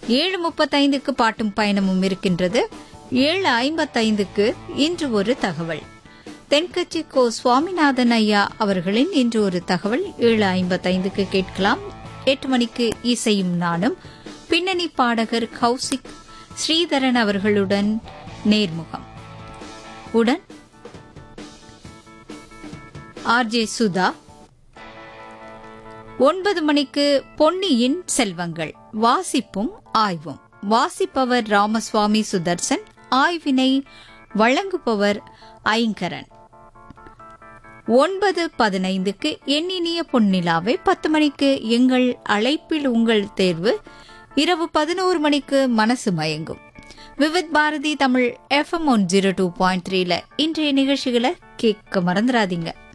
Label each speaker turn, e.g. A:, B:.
A: ஏழு முப்பத்தைந்துக்கு பாட்டும் பயணமும் இருக்கின்றது ஏழு ஐம்பத்தைந்துக்கு இன்று ஒரு தகவல் தென்கட்சி கோ சுவாமிநாதன் ஐயா அவர்களின் இன்று ஒரு தகவல் ஏழு ஐம்பத்தைந்துக்கு கேட்கலாம் எட்டு மணிக்கு இசையும் நானும் பின்னணி பாடகர் கௌசிக் ஸ்ரீதரன் அவர்களுடன் நேர்முகம் உடன் ஆர்ஜே சுதா ஒன்பது மணிக்கு பொன்னியின் செல்வங்கள் வாசிப்பும் ஆய்வும் வாசிப்பவர் ராமசுவாமி சுதர்சன் ஆய்வினை வழங்குபவர் ஐங்கரன் ஒன்பது பதினைந்துக்கு எண்ணினிய பொன்னிலாவை பத்து மணிக்கு எங்கள் அழைப்பில் உங்கள் தேர்வு இரவு பதினோரு மணிக்கு மனசு மயங்கும் Vividh Bharati Tamil FM one zero two point த்ரீல இன்றைய நிகழ்ச்சிகளை கேட்க மறந்துடாதீங்க